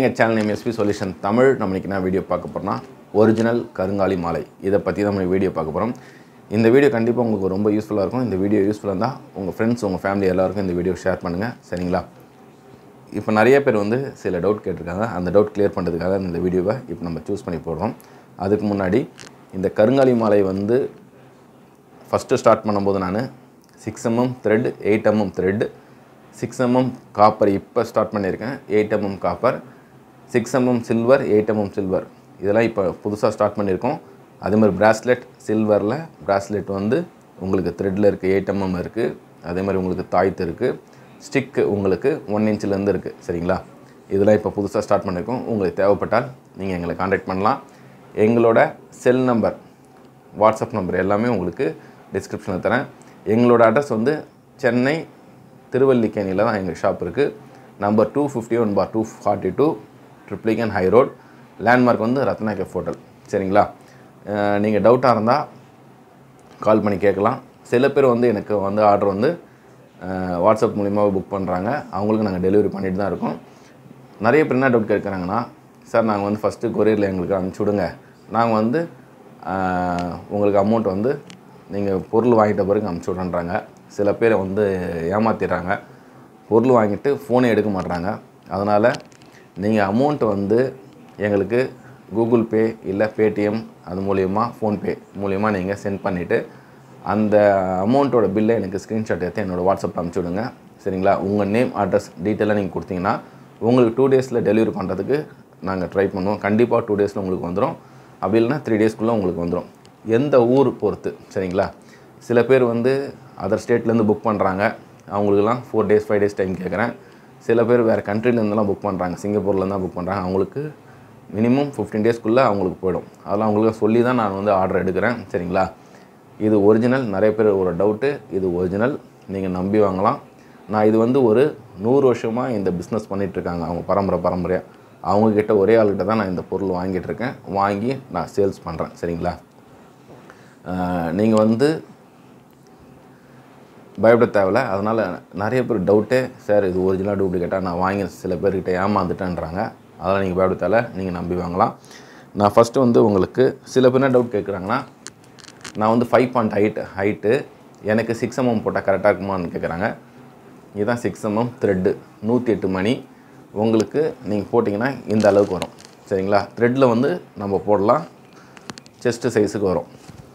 எங்கள் channel name SP solution Tamil நம்ம இன்னைக்கு என்ன வீடியோ பார்க்க போகிறோம்னா ஒரிஜினல் கருங்காலி மாலை இதை பற்றி தான் நம்ம வீடியோ பார்க்க போகிறோம் இந்த வீடியோ கண்டிப்பாக உங்களுக்கு ரொம்ப யூஸ்ஃபுல்லாக இருக்கும் இந்த வீடியோ யூஸ்ஃபுல்லாக இருந்தால் உங்கள் ஃப்ரெண்ட்ஸ் உங்கள் ஃபேமிலி எல்லாருக்கும் இந்த வீடியோ ஷேர் பண்ணுங்கள் சரிங்களா இப்போ நிறைய பேர் வந்து சில டவுட் கேட்டிருக்காங்க அந்த டவுட் கிளியர் பண்ணுறதுக்காக இந்த வீடியோவை இப்போ நம்ம சூஸ் பண்ணி போடுறோம் அதுக்கு முன்னாடி இந்த கருங்காலி மாலை வந்து ஃபஸ்ட்டு ஸ்டார்ட் பண்ணும்போது நான் six mm thread eight mm thread six mm copper இப்போ ஸ்டார்ட் பண்ணியிருக்கேன் eight mm copper six mm silver eight mm silver இதெல்லாம் இப்போ புதுசாக ஸ்டார்ட் பண்ணியிருக்கோம் அதே மாதிரி பிராஸ்லெட் சில்வரில் பிராஸ்லெட் வந்து உங்களுக்கு த்ரெட்டில் இருக்குது எயிட் எம்எம் இருக்குது அதே மாதிரி உங்களுக்கு தாய்த்து இருக்குது ஸ்டிக்கு உங்களுக்கு ஒன் இன்ச்சிலேருந்து இருக்குது சரிங்களா இதெல்லாம் இப்போ புதுசாக ஸ்டார்ட் பண்ணியிருக்கோம் உங்களுக்கு தேவைப்பட்டால் நீங்கள் எங்களை காண்டாக்ட் பண்ணலாம் எங்களோட செல் நம்பர் வாட்ஸ்அப் நம்பர் எல்லாமே உங்களுக்கு டிஸ்கிரிப்ஷனில் தரேன் எங்களோட அட்ரஸ் வந்து சென்னை திருவல்லிக்கேணியில் தான் எங்கள் ஷாப் இருக்குது number two fifty one bar two forty two Triplicane high road landmark வந்து ரத்னா கேஃப் ஹோட்டல் சரிங்களா நீங்கள் டவுட்டாக இருந்தால் கால் பண்ணி கேட்கலாம் சில பேர் வந்து எனக்கு வந்து ஆர்டர் வந்து அஹ், வாட்ஸ்அப் மூலிமா புக் பண்ணுறாங்க அவங்களுக்கு நாங்கள் டெலிவரி பண்ணிட்டு தான் இருக்கோம் நிறைய பேர் என்ன டவுட் கேட்குறாங்கன்னா சார் நாங்கள் வந்து ஃபஸ்ட்டு கொரியரில் எங்களுக்கு அனுப்பிச்சி விடுங்க நாங்கள் வந்து அஹ், உங்களுக்கு அமௌண்ட் வந்து நீங்கள் பொருள் வாங்கிட்ட பிறகு அனுப்பிச்சி விட்றேன்றாங்க சில பேர் வந்து ஏமாத்திடுறாங்க பொருள் வாங்கிட்டு ஃபோனே எடுக்க மாட்றாங்க அதனால் நீங்கள் அமௌண்ட் வந்து எங்களுக்கு கூகுள் பே இல்லை பேடிஎம் அது மூலியமா ஃபோன்பே மூலியமா நீங்கள் சென்ட் பண்ணிவிட்டு அந்த அமௌண்ட்டோட பில்லை எனக்கு ஸ்க்ரீன்ஷாட் எடுத்து என்னோடய வாட்ஸ்அப்பில் அனுப்பிச்சி விடுங்க சரிங்களா உங்கள் நேம் அட்ரஸ் டீட்டெயிலாக நீங்கள் கொடுத்தீங்கன்னா உங்களுக்கு டூ டேஸில் டெலிவரி பண்ணுறதுக்கு நாங்கள் ட்ரை பண்ணுவோம் கண்டிப்பாக டூ டேஸில் உங்களுக்கு வந்துடும் அப்படி இல்லைன்னா த்ரீ டேஸ்க்குள்ளே உங்களுக்கு வந்துடும் எந்த ஊர் பொறுத்து சரிங்களா சில பேர் வந்து அதர் ஸ்டேட்லேருந்து புக் பண்ணுறாங்க அவங்களுக்குலாம் four days five days time கேட்குறேன் சில பேர் வேறு கண்ட்ரிலேருந்துலாம் புக் பண்ணுறாங்க சிங்கப்பூர்லேருந்து தான் புக் பண்ணுறாங்க அவங்களுக்கு மினிமம் ஃபிஃப்டீன் டேஸ்க்குள்ளே அவங்களுக்கு போயிடும் அதெல்லாம் அவங்களுக்கு சொல்லி தான் நான் வந்து ஆர்டர் எடுக்கிறேன் சரிங்களா இது ஒரிஜினல் நிறைய பேர் ஒரு டவுட்டு இது ஒரிஜினல் நீங்கள் நம்பி வாங்கலாம் நான் இது வந்து ஒரு நூறு வருஷமாக இந்த பிஸ்னஸ் பண்ணிகிட்ருக்காங்க அவங்க பரம்பரை பரம்பரையாக அவங்கக்கிட்ட ஒரே ஆள்கிட்ட தான் நான் இந்த பொருள் வாங்கிட்டு இருக்கேன் வாங்கி நான் சேல்ஸ் பண்ணுறேன் சரிங்களா நீங்கள் வந்து பயப்பட தேவையில்ல அதனால் நிறைய பேர் டவுட்டே சார் இது ஒரிஜினலாக டூப்ளிகேட்டாக நான் வாங்கி சில பேர்கிட்ட ஏமாந்துட்டேன்றாங்க அதெல்லாம் நீங்கள் பயப்பட தேவையில்ல நீங்கள் நம்பி வாங்கலாம் நான் ஃபஸ்ட்டு வந்து உங்களுக்கு சில பேர் என்ன டவுட் கேட்குறாங்கன்னா நான் வந்து ஃபைவ் பாயிண்ட் ஹைட் ஹைட்டு எனக்கு சிக்ஸ் எம்எம் போட்டால் கரெக்டாக இருக்குமான்னு கேட்குறாங்க இதுதான் சிக்ஸ் எம்எம் த்ரெட்டு நூற்றி எட்டு மணி உங்களுக்கு நீங்கள் போட்டிங்கன்னா இந்த அளவுக்கு வரும் சரிங்களா த்ரெட்டில் வந்து நம்ம போடலாம் செஸ்ட்டு சைஸுக்கு வரும்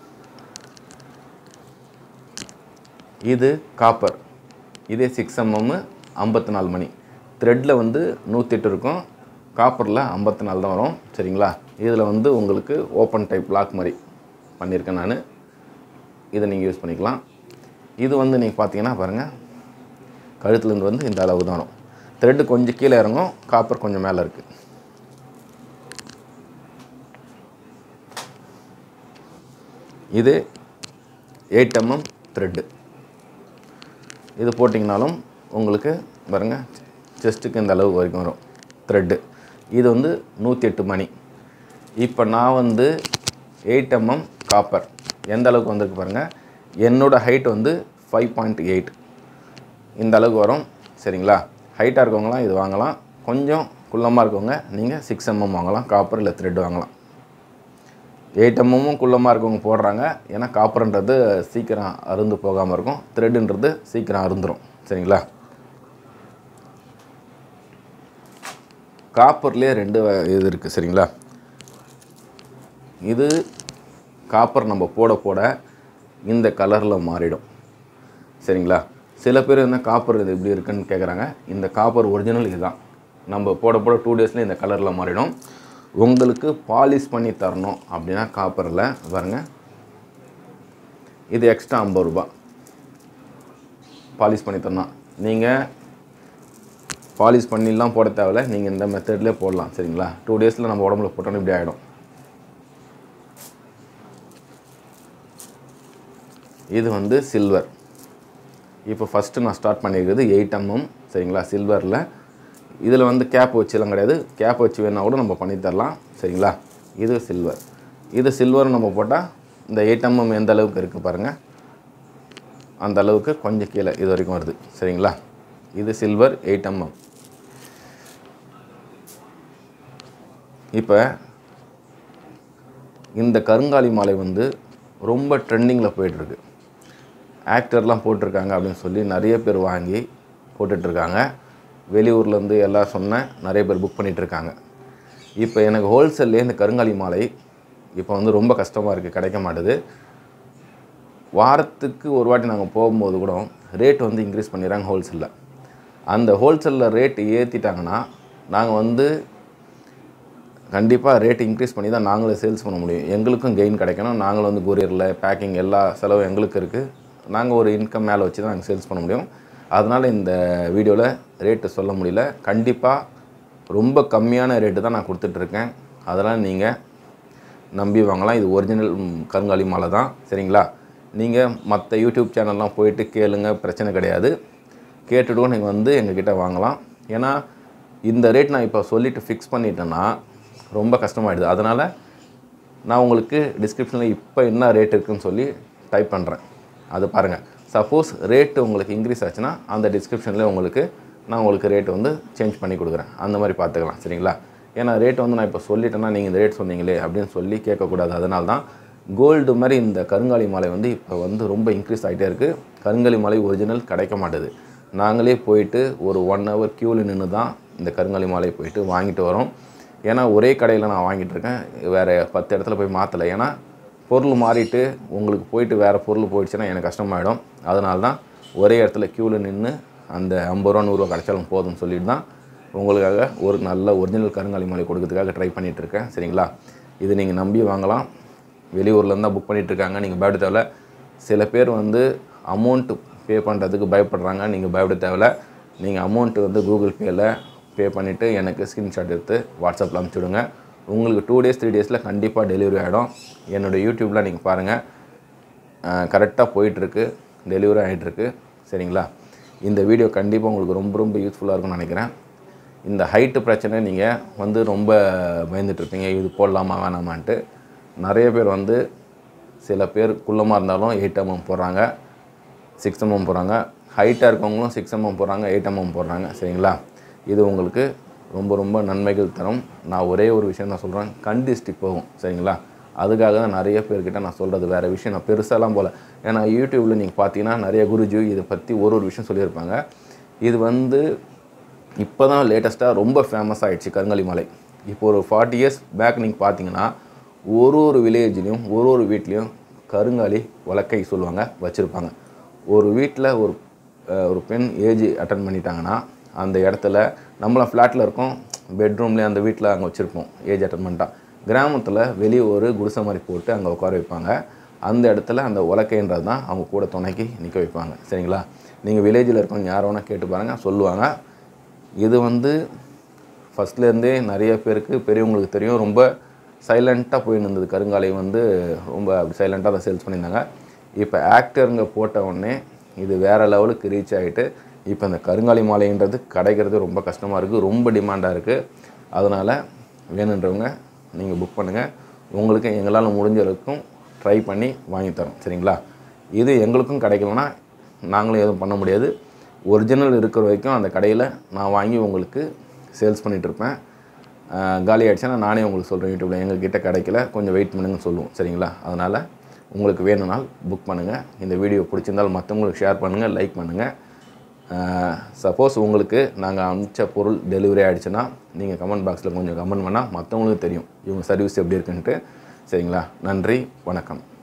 இது காப்பர் இதே சிக்ஸ் எம்எம் ஐம்பத்தி நாலு மணி த்ரெட்டில் வந்து நூற்றி எட்டு இருக்கும் காப்பரில் ஐம்பத்தி நாலு தான் வரும் சரிங்களா இதில் வந்து உங்களுக்கு ஓப்பன் டைப் லாக் மாதிரி பண்ணியிருக்கேன் நான் இதை நீங்கள் யூஸ் பண்ணிக்கலாம் இது வந்து நீங்கள் பார்த்தீங்கன்னா பாருங்கள் கழுத்துலேருந்து வந்து இந்த அளவு தான் வரும் த்ரெட்டு கொஞ்சம் கீழே இறங்கும் காப்பர் கொஞ்சம் மேலே இருக்குது இது எயிட் எம்எம் த்ரெட்டு இது போட்டிங்கனாலும் உங்களுக்கு பாருங்க செஸ்ட்டுக்கு இந்த அளவு வரைக்கும் வரும் த்ரெட்டு இது வந்து நூற்றி எட்டு மணி இப்போ நான் வந்து எயிட் எம்எம் காப்பர் எந்த அளவுக்கு வந்திருக்கு பாருங்கள் என்னோடய ஹைட் வந்து ஃபைவ் பாயிண்ட் எயிட் இந்த அளவுக்கு வரும் சரிங்களா ஹைட்டாக இருக்கவங்களாம் இது வாங்கலாம் கொஞ்சம் குள்ளமாக இருக்கவங்க நீங்கள் சிக்ஸ் எம்எம் வாங்கலாம் காப்பர் இல்லை த்ரெட் வாங்கலாம் எயிட் எம்எம்மும் குள்ளமாக இருக்கவங்க போடுறாங்க ஏன்னா காப்பர்ன்றது சீக்கிரம் அருந்து போகாமல் இருக்கும் த்ரெட்டுன்றது சீக்கிரம் அருந்துரும் சரிங்களா காப்பர்லேயே ரெண்டு வ- இது இருக்குது சரிங்களா இது காப்பர் நம்ம போட போட இந்த கலரில் மாறிடும் சரிங்களா சில பேர் என்ன காப்பர் இது இப்படி இருக்குன்னு கேட்குறாங்க இந்த காப்பர் ஒரிஜினல் இதுதான் நம்ம போட போட டூ டேஸில் இந்த கலரில் மாறிடும் உங்களுக்கு பாலிஷ் பண்ணி தரணும் அப்படின்னா காப்பரில் பாருங்க இது எக்ஸ்ட்ரா ஐம்பது ரூபா பாலிஷ் பண்ணி தரணும் நீங்கள் பாலிஷ் பண்ணிலாம் போட தேவையில்ல நீங்கள் இந்த மெத்தட்லேயே போடலாம் சரிங்களா டூ டேஸில் நம்ம உடம்புல போட்டோன்னு இப்படி ஆகிடும் இது வந்து சில்வர் இப்போ ஃபஸ்ட்டு நான் ஸ்டார்ட் பண்ணியிருக்கிறது எயிட் எம்எம் சரிங்களா சில்வரில் இதில் வந்து கேப் வச்சுலாம் கிடையாது கேப் வச்சு வேணால் கூட நம்ம பண்ணி தரலாம் சரிங்களா இது சில்வர் இது சில்வர் நம்ம போட்டால் இந்த எயிட் எம்எம் எந்த அளவுக்கு இருக்குது பாருங்கள் அந்த அளவுக்கு கொஞ்சம் கீழே இது வரைக்கும் வருது சரிங்களா இது சில்வர் எயிட் எம்எம் இப்போ இந்த கருங்காலி மாலை வந்து ரொம்ப ட்ரெண்டிங்கில் போயிட்டுருக்கு ஆக்டர்லாம் போட்டிருக்காங்க அப்படின்னு சொல்லி நிறைய பேர் வாங்கி போட்டுட்ருக்காங்க வெளியூர்லேருந்து எல்லாம் சொன்னேன் நிறைய பேர் புக் பண்ணிகிட்ருக்காங்க இப்போ எனக்கு ஹோல்சேல்லே இந்த கருங்காலி மாலை இப்போ வந்து ரொம்ப கஷ்டமாக இருக்குது கிடைக்க மாட்டுது வாரத்துக்கு ஒரு வாட்டி நாங்கள் போகும்போது கூட ரேட் வந்து இன்க்ரீஸ் பண்ணிடுறாங்க ஹோல்சேலில் அந்த ஹோல்சேலில் ரேட் ஏற்றிட்டாங்கன்னா நாங்கள் வந்து கண்டிப்பாக ரேட் இன்க்ரீஸ் பண்ணி தான் நாங்களே சேல்ஸ் பண்ண முடியும் எங்களுக்கும் கெயின் கிடைக்கணும் நாங்களும் வந்து கொரியரில் பேக்கிங் எல்லா செலவும் எங்களுக்கு இருக்குது நாங்கள் ஒரு இன்கம் மேலே வச்சு தான் நாங்கள் சேல்ஸ் பண்ண முடியும் அதனால் இந்த வீடியோவில் ரேட்டு சொல்ல முடியல கண்டிப்பாக ரொம்ப கம்மியான ரேட்டு தான் நான் கொடுத்துட்ருக்கேன் அதெல்லாம் நீங்கள் நம்பி வாங்கலாம் இது ஒரிஜினல் ம், கருங்காலி மாலை தான் சரிங்களா நீங்கள் மற்ற யூடியூப் சேனல்லாம் போயிட்டு கேளுங்க பிரச்சனை கிடையாது கேட்டுட்டும் நீங்கள் வந்து எங்ககிட்ட வாங்கலாம் ஏன்னா இந்த ரேட் நான் இப்போ சொல்லிவிட்டு ஃபிக்ஸ் பண்ணிட்டேன்னா ரொம்ப கஷ்டமாயிடுது அதனால் நான் உங்களுக்கு டிஸ்கிரிப்ஷனில் இப்போ என்ன ரேட் இருக்குன்னு சொல்லி டைப் பண்ணுறேன் அது பாருங்கள் சப்போஸ் ரேட்டு உங்களுக்கு இன்க்ரீஸ் ஆச்சுன்னா அந்த டிஸ்கிரிப்ஷனில் உங்களுக்கு நான் உங்களுக்கு ரேட் வந்து சேஞ்ச் பண்ணி கொடுக்குறேன் அந்த மாதிரி பார்த்துக்கலாம் சரிங்களா ஏன்னா ரேட் வந்து நான் இப்போ சொல்லிட்டேன்னா நீங்கள் இந்த ரேட் சொன்னீங்களே அப்படின்னு சொல்லி கேட்கக்கூடாது அதனால தான் கோல்டு மாதிரி இந்த கருங்காலி மாலை வந்து இப்போ வந்து ரொம்ப இன்க்ரீஸ் ஆகிட்டே இருக்குது கருங்காலி மாலை ஒரிஜினல் கிடைக்க மாட்டுது நாங்களே போயிட்டு ஒரு ஒன் ஹவர் க்யூவில் நின்று தான் இந்த கருங்காலி மாலை போயிட்டு வாங்கிட்டு வரோம் ஏன்னா ஒரே கடையில் நான் வாங்கிட்டு இருக்கேன் வேறு பத்து இடத்துல போய் மாற்றலை ஏன்னா பொருள் மாறிட்டு உங்களுக்கு போயிட்டு வேறு பொருள் போயிடுச்சுன்னா எனக்கு கஷ்டமாயிடும் அதனால தான் ஒரே இடத்துல க்யூவில் நின்று அந்த ஐம்பது ரூபா நூறுரூவா கிடைச்சாலும் போதும்னு சொல்லிட்டு தான் உங்களுக்காக ஒரு நல்ல ஒரிஜினல் கருங்காலி மாலை கொடுக்கறதுக்காக ட்ரை பண்ணிட்டு இருக்கேன் சரிங்களா இது நீங்கள் நம்பி வாங்கலாம் வெளியூர்லேருந்து தான் புக் பண்ணிட்டு இருக்காங்க நீங்கள் பயப்பட தேவையில்ல சில பேர் வந்து அமௌண்ட்டு பே பண்ணுறதுக்கு பயப்படுறாங்க நீங்கள் பயப்பட தேவையில்ல நீங்கள் அமௌண்ட்டு வந்து கூகுள் பேயில் பே பண்ணிவிட்டு எனக்கு ஸ்க்ரீன்ஷாட் எடுத்து வாட்ஸ்அப்பில் அனுப்பிச்சி உங்களுக்கு டூ டேஸ் த்ரீ டேஸில் கண்டிப்பாக டெலிவரி ஆகிடும் என்னோடய யூடியூப்பில் நீங்கள் பாருங்கள் கரெக்டாக போயிட்டுருக்கு டெலிவரி ஆகிட்டுருக்கு சரிங்களா இந்த வீடியோ கண்டிப்பாக உங்களுக்கு ரொம்ப ரொம்ப யூஸ்ஃபுல்லாக இருக்கும்னு நினைக்கிறேன் இந்த ஹைட்டு பிரச்சனை நீங்கள் வந்து ரொம்ப பயந்துட்டுருப்பீங்க இது போடலாமா வேணாமான்ட்டு நிறைய பேர் வந்து சில பேர் குள்ளமாக இருந்தாலும் எயிட் எம்எம் போடுறாங்க சிக்ஸ் எம்எம் போடுறாங்க ஹைட்டாக இருக்கவங்களும் சிக்ஸ் எம்எம் போடுறாங்க எயிட் எம்எம் போடுறாங்க சரிங்களா இது உங்களுக்கு ரொம்ப ரொம்ப நன்மைகள் தரும் நான் ஒரே ஒரு விஷயம் நான் சொல்கிறேன் கண் திருஷ்டி போகும் சரிங்களா அதுக்காக தான் நிறைய பேர்கிட்ட நான் சொல்கிறது வேறு விஷயம் நான் பெருசாலாம் போல ஏன்னா யூடியூப்பில் நீங்கள் பார்த்தீங்கன்னா நிறைய குருஜி இதை பற்றி ஒரு ஒரு விஷயம் சொல்லியிருப்பாங்க இது வந்து இப்போ தான் லேட்டஸ்ட்டாக ரொம்ப ஃபேமஸ் ஆகிடுச்சு கருங்காலி மலை இப்போ ஒரு ஃபார்ட்டி இயர்ஸ் பேக் நீங்கள் பார்த்தீங்கன்னா ஒரு ஒரு வில்லேஜ்லேயும் ஒரு ஒரு வீட்லேயும் கருங்காலி உலக்கை சொல்லுவாங்க வச்சுருப்பாங்க ஒரு வீட்டில் ஒரு அஹ், ஒரு பெண் ஏஜ் அட்டன் பண்ணிட்டாங்கன்னா அந்த இடத்துல நம்மளாம் ஃப்ளாட்டில் இருக்கோம் பெட்ரூம்லேயே அந்த வீட்டில் அங்கே வச்சுருப்போம் ஏஜ் அட்டன் பண்ணிட்டா கிராமத்தில் வெளியே ஒரு குடிசை மாதிரி போட்டு அங்கே உட்கார வைப்பாங்க அந்த இடத்துல அந்த உலக்கைன்றது தான் அவங்க கூட துணைக்கு நிற்க வைப்பாங்க சரிங்களா நீங்கள் வில்லேஜில் இருக்கவங்க யார் வேணால் கேட்டு பாருங்கள் சொல்லுவாங்க இது வந்து ஃபஸ்ட்லேருந்தே நிறைய பேருக்கு பெரியவங்களுக்கு தெரியும் ரொம்ப சைலண்ட்டாக போயின்னு இருந்தது கருங்காலை வந்து ரொம்ப அப்படி சைலண்ட்டாக தான் சேல்ஸ் பண்ணியிருந்தாங்க இப்போ ஆக்டருங்க போட்ட உடனே இது வேறு லெவலுக்கு ரீச் ஆகிட்டு இப்போ இந்த கருங்காலி மாலைன்றது கிடைக்கிறது ரொம்ப கஷ்டமாக இருக்குது ரொம்ப டிமாண்டாக இருக்குது அதனால் வேணுன்றவங்க நீங்கள் புக் பண்ணுங்கள் உங்களுக்கு எங்களால் முடிஞ்ச வரைக்கும் ட்ரை பண்ணி வாங்கி தரோம் சரிங்களா இது எங்களுக்கும் கிடைக்கலனா நாங்களும் எதுவும் பண்ண முடியாது ஒரிஜினல் இருக்கிற வரைக்கும் அந்த கடையில் நான் வாங்கி உங்களுக்கு சேல்ஸ் பண்ணிகிட்ருப்பேன் காலி ஆகிடுச்சுன்னா நானே உங்களுக்கு சொல்கிறேன் யூடியூப்பில் எங்ககிட்ட கிடைக்கல கொஞ்சம் வெயிட் பண்ணுங்கன்னு சொல்லுவோம் சரிங்களா அதனால் உங்களுக்கு வேணும்னால் புக் பண்ணுங்கள் இந்த வீடியோ பிடிச்சிருந்தால் மற்றவங்களுக்கு ஷேர் பண்ணுங்கள் லைக் பண்ணுங்கள் சப்போஸ் உங்களுக்கு நாங்கள் அனுப்பிச்ச பொருள் டெலிவரி ஆகிடுச்சுன்னா நீங்கள் கமெண்ட் பாக்ஸில் கொஞ்சம் கமெண்ட் பண்ணால் மற்றவங்களுக்கும் தெரியும் இவங்க சர்வீஸ் எப்படி இருக்குன்ட்டு சரிங்களா நன்றி வணக்கம்